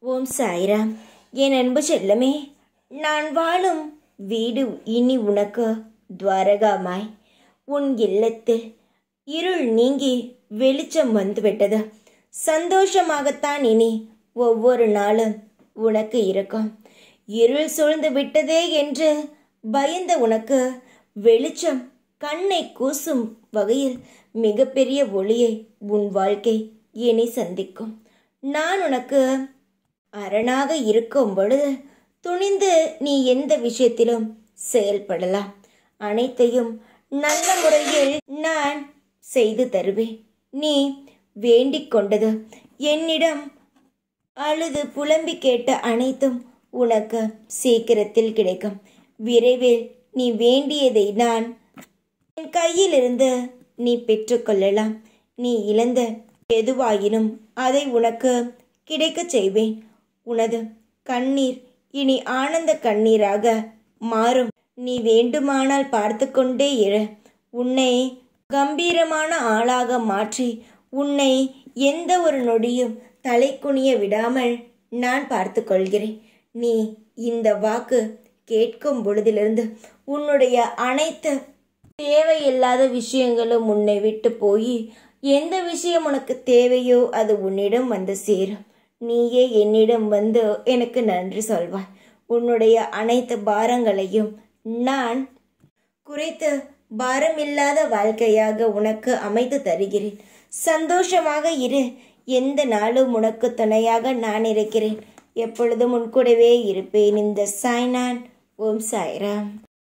ஓம் சாய்ராம் என் அன்பு செல்லமே நான் வாழும் வீடு இனி உனக்கு துவாரகாமாய் உன் இல்லத்தில் இருள் நீங்கி வெளிச்சம் வந்துவிட்டது சந்தோஷமாகத்தான் இனி ஒவ்வொரு நாளும் உனக்கு இருக்கும் இருள் சூழ்ந்து விட்டதே என்று பயந்த உனக்கு வெளிச்சம் கண்ணை கூசும் வகையில் மிகப்பெரிய ஒளியை உன் வாழ்க்கை இனி சந்திக்கும் நான் உனக்கு அரணாக இருக்கும் பொழுது துணிந்து நீ எந்த விஷயத்திலும் செயல்படலாம் அனைத்தையும் நல்ல முறையில் நான் செய்து தருவேன் நீ வேண்டிக் கொண்டது என்னிடம் அழுது புலம்பி கேட்ட அனைத்தும் உனக்கு சீக்கிரத்தில் கிடைக்கும் விரைவில் நீ வேண்டியதை நான் என் கையிலிருந்து நீ பெற்றுக்கொள்ளலாம் நீ இழந்த எதுவாயினும் அதை உனக்கு கிடைக்கச் செய்வேன் உனது கண்ணீர் இனி ஆனந்த கண்ணீராக மாறும் நீ வேண்டுமானால் பார்த்து கொண்டே இரு உன்னை கம்பீரமான ஆளாக மாற்றி உன்னை எந்த ஒரு நொடியும் தலை குனிய விடாமல் நான் பார்த்து கொள்கிறேன் நீ இந்த வாக்கு கேட்கும் பொழுதிலிருந்து உன்னுடைய அனைத்து தேவையில்லாத விஷயங்களும் உன்னை விட்டு போய் எந்த விஷயம் உனக்கு தேவையோ அது உன்னிடம் வந்து சேரும் நீயே என்னிடம் வந்து எனக்கு நன்றி சொல்வாய் உன்னுடைய அனைத்து பாரங்களையும் நான் குறைத்து பாரமில்லாத வாழ்க்கையாக உனக்கு அமைத்து தருகிறேன் சந்தோஷமாக இரு எந்த நாளும் உனக்கு துணையாக நான் இருக்கிறேன் எப்பொழுதும் உன் கூடவே இருப்பேன் இந்த சாய்னான் ஓம் சாய்ராம்